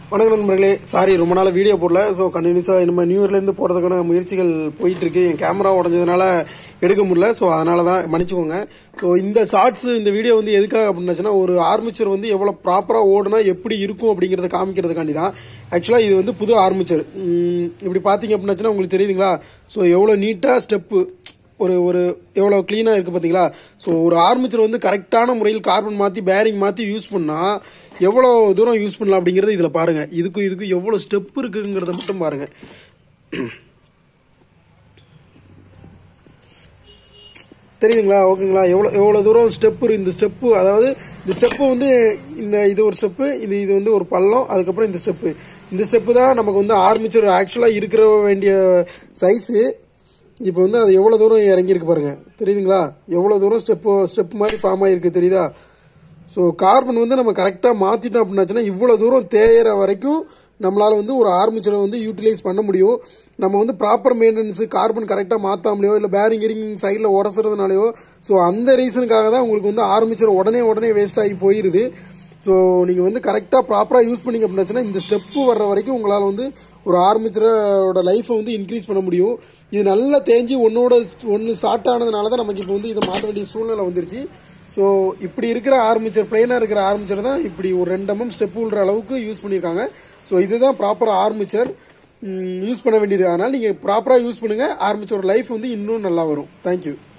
வணக்கம் நண்பர்களே சாரி ரொம்ப நாள் வீடியோ போடல ஸோ கண்டினியூஸாக நம்ம நியூ இயர்லேருந்து போகிறதுக்கான முயற்சிகள் போயிட்டு இருக்கு என் கேமரா உடஞ்சதுனால எடுக்க முடியல ஸோ அதனால தான் மன்னிச்சுக்கோங்க ஸோ இந்த ஷார்ட்ஸ் இந்த வீடியோ வந்து எதுக்காக அப்படின்னாச்சுன்னா ஒரு ஆர்மிச்சர் வந்து எவ்வளோ ப்ராப்பராக ஓடுனா எப்படி இருக்கும் அப்படிங்கிறத காமிக்கிறதுக்காண்டி தான் ஆக்சுவலாக இது வந்து புது ஆர்மிச்சர் இப்படி பார்த்தீங்க அப்படின்னாச்சுன்னா உங்களுக்கு தெரியுதுங்களா ஸோ எவ்வளோ நீட்டாக ஸ்டெப்பு ஒரு ஒரு எவ்வளோ க்ளீனாக இருக்குது பார்த்தீங்களா ஸோ ஒரு ஆர்மிச்சர் வந்து கரெக்டான முறையில் கார்பன் மாற்றி பேரிங் மாற்றி யூஸ் பண்ணால் எவ்வளோ தூரம் யூஸ் பண்ணலாம் அப்படிங்கிறது இதில் பாருங்கள் இதுக்கும் இதுக்கும் எவ்வளோ ஸ்டெப் இருக்குங்கிறத மட்டும் பாருங்கள் தெரியுதுங்களா ஓகேங்களா எவ்வளோ எவ்வளோ தூரம் ஸ்டெப்பு இந்த ஸ்டெப்பு அதாவது இந்த ஸ்டெப்பு வந்து இந்த இது ஒரு ஸ்டெப்பு இது இது வந்து ஒரு பள்ளம் அதுக்கப்புறம் இந்த ஸ்டெப்பு இந்த ஸ்டெப்பு தான் நமக்கு வந்து ஆர்மிச்சர் ஆக்சுவலாக இருக்கிற வேண்டிய சைஸு இப்போ வந்து அது எவ்வளோ தூரம் இறங்கியிருக்கு பாருங்க தெரியுதுங்களா எவ்வளோ தூரம் ஸ்டெப்பு ஸ்டெப் மாதிரி ஃபார்ம் ஆகிருக்கு தெரியுதா ஸோ கார்பன் வந்து நம்ம கரெக்டாக மாற்றிட்டோம் அப்படின்னாச்சுன்னா இவ்வளோ தூரம் தேயிற வரைக்கும் நம்மளால் வந்து ஒரு ஆர்மிச்சரை வந்து யூட்டிலைஸ் பண்ண முடியும் நம்ம வந்து ப்ராப்பர் மெயின்டெனன்ஸு கார்பன் கரெக்டாக மாற்றாமலையோ இல்லை பேரிங் கிரிங் சைடில் உரசுறதுனாலையோ ஸோ அந்த ரீசனுக்காக தான் உங்களுக்கு வந்து ஆர்மிச்சர் உடனே உடனே வேஸ்ட் ஆகி போயிடுது ஸோ நீங்கள் வந்து கரெக்டாக ப்ராப்பராக யூஸ் பண்ணிங்க அப்படின்னாச்சுன்னா இந்த ஸ்டெப்பு வர்ற வரைக்கும் உங்களால் வந்து ஒரு ஆர்மிச்சரோட லைஃப்பை வந்து இன்க்ரீஸ் பண்ண முடியும் இது நல்லா தேஞ்சு ஒன்னோட ஒன்று ஷார்ட் ஆனதுனால தான் நமக்கு இப்போ வந்து இதை மாற்ற வேண்டிய சூழ்நிலை வந்துருச்சு ஸோ இப்படி இருக்கிற ஆர்மிச்சர் பிளைனாக இருக்கிற ஆர்மிச்சர் தான் இப்படி ஒரு ரெண்டு எம்எம் ஸ்டெப் விடுற அளவுக்கு யூஸ் பண்ணியிருக்காங்க ஸோ இதுதான் ப்ராப்பர் ஆர்மிச்சர் யூஸ் பண்ண வேண்டியது அதனால் நீங்கள் ப்ராப்பராக யூஸ் பண்ணுங்கள் ஆர்மிச்சரோட லைஃப் வந்து இன்னும் நல்லா வரும் தேங்க்யூ